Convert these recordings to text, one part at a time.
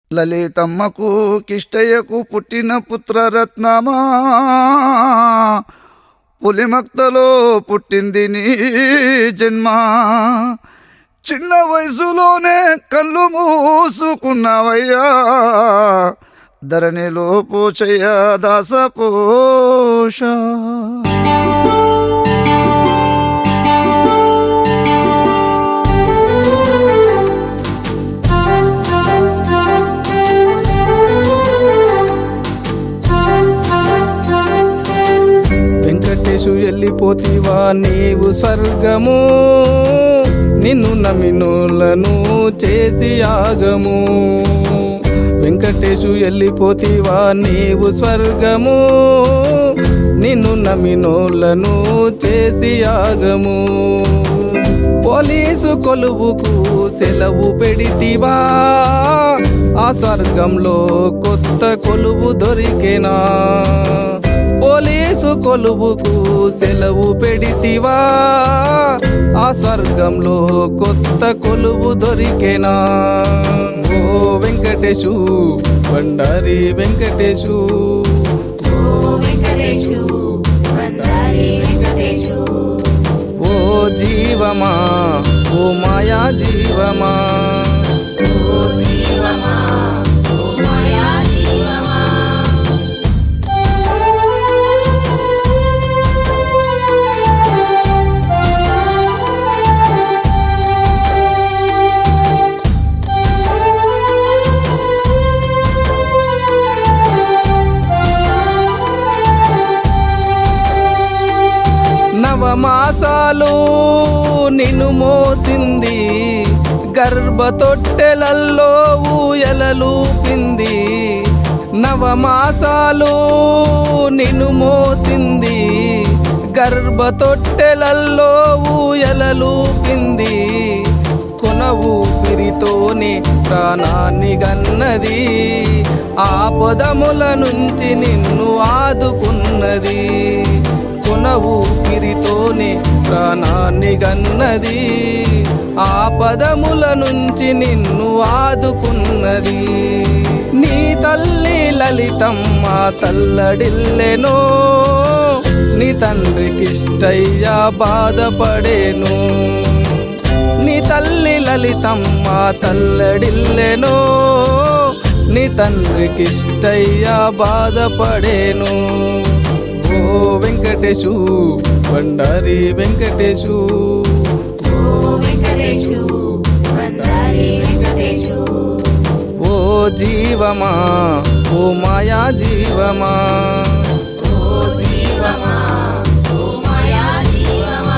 లలితమ్మకు కిష్టయ్యకు పుట్టిన పుత్రరత్నమా పులిమక్తలో పుట్టింది నీ జన్మ చిన్న వయసులోనే కళ్ళు మూసుకున్నావయ్యా ధరణిలో పోచయ్య దాస పోష వెంకటేశు వెళ్ళిపోతివా నీవు స్వర్గము నిన్ను నమ్మినోళ్ళను చేసి ఆగము వెంకటేశు వెళ్ళిపోతివా నీవు స్వర్గము నిన్ను నమ్మినోళ్ళను చేసి ఆగము పోలీసు కొలువుకు సెలవు పెడితివా ఆ స్వర్గంలో కొత్త కొలువు దొరికెనా పోలీసు కొలువుకు సెలవు పెడితివా ఆ స్వర్గంలో కొత్త కొలువు దొరికెనా ఓ వెంకటేశు బండారి వెంకటేశు ఓ వెంకటేశు బండారి వెంకటేశు ఓ జీవమా ఓ మాయా జీవమా ఓ జీవమా ఓ మాయా జీవమా నవమాసాలు నిన్ను మోసింది గర్భతొట్టెలల్లో ఊయలలూపింది నవమాసాలు నిన్ను మోసింది గర్భతొట్టెలల్లో ఊయలలూపింది కొన ఊపిరితోనే ప్రాణాన్ని గన్నది ఆపదముల నుంచి నిన్ను ఆదుకున్నది కొన ఊపిరితోనే ప్రాణాన్ని గన్నది ఆపదముల నుంచి నిన్ను ఆదుకున్నది నీ తల్లి లలితమ్మ తల్లడిల్లెనో నీ తండ్రికిష్టయ్య బాధపడేను నీ తల్లి లలితమ్మ తల్లడిల్లెనో నీ తండ్రికిష్టయ్య బాధపడేను ఓ వెంకటేశు బండారి వెంకటేశు ఓ వెంకటేశు బండారి వెంకటేశు ఓ జీవమా ఓ మాయా జీవమా ఓ జీవమా ఓ మాయా జీవమా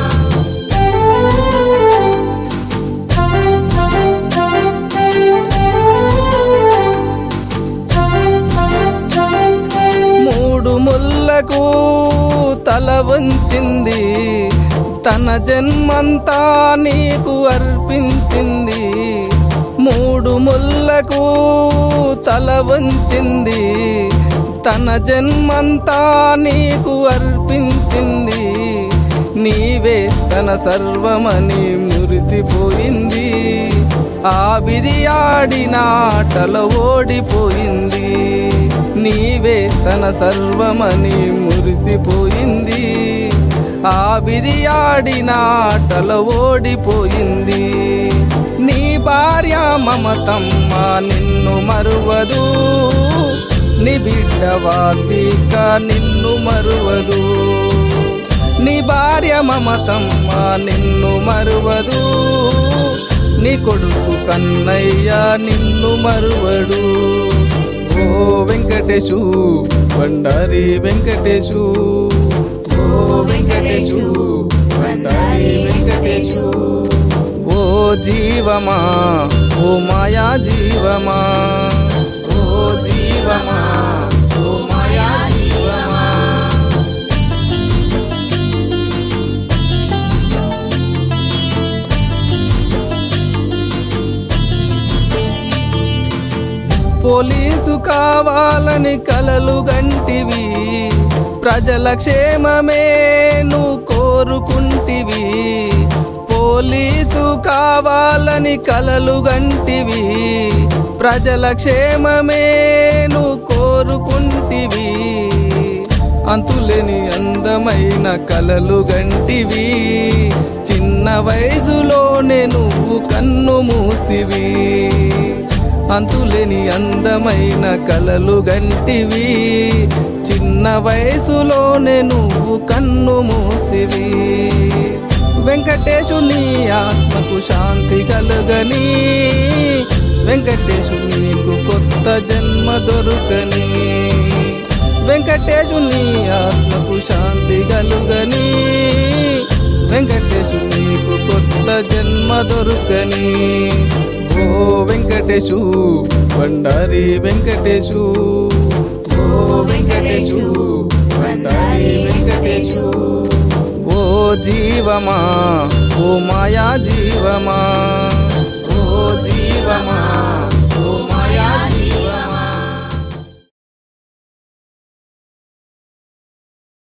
మూడు ముళ్ళకు తల వంచింది తన జన్మంతా నీకు అర్పించింది మూడు ముళ్ళకు తల వంచింది తన జన్మంతా నీకు అర్పించింది నీవే తన సర్వమని మురిసిపోయింది ఆ విధి ఆడిన ఆటలో ఓడిపోయింది నీవే తన సర్వమని మురిసిపోయింది ఆ విధి ఆడిన ఆటలో ఓడిపోయింది నీ భార్య మమతమ్మ నిన్ను మరువదు నీ బిడ్డ వాల్మీక నిన్ను మరువదు నీ భార్య మమతమ్మ నిన్ను మరువదు నీ కొడుకు కన్నయ్య నిన్ను మరువడు ఓ వెంకటేశు బండారి వెంకటేశు ఓ వెంకటేశు బండారి వెంకటేశు ఓ జీవమా ఓ మాయా జీవమా ఓ జీవమా ఓ మాయా జీవమా పోలీసు కావాలని కలలు గంటివి ప్రజల క్షేమమే నువ్వు కోరుకుంటివి పోలీసు కావాలని కలలు గంటివి ప్రజల క్షేమమే నువ్వు కోరుకుంటివి అంతులేని అందమైన కలలు గంటివి చిన్న వయసులోనే నువ్వు కన్ను మూతివి అంతులేని అందమైన కలలు గంటివి చిన్న వయసులోనే నువ్వు కన్ను మూతివి వెంకటేశు నీ ఆత్మకు శాంతి కలుగని వెంకటేశు నీకు కొత్త జన్మ దొరుకని వెంకటేశు నీ ఆత్మకు శాంతి కలుగని వెంకటేశు నీకు కొత్త జన్మ దొరుకని ఓ వెంకటేశు బండారి వెంకటేశు ఓ వెంకటేశు బండారి వెంకటేశు ఓ జీవమా ఓ మాయా జీవమా ఓ జీవమా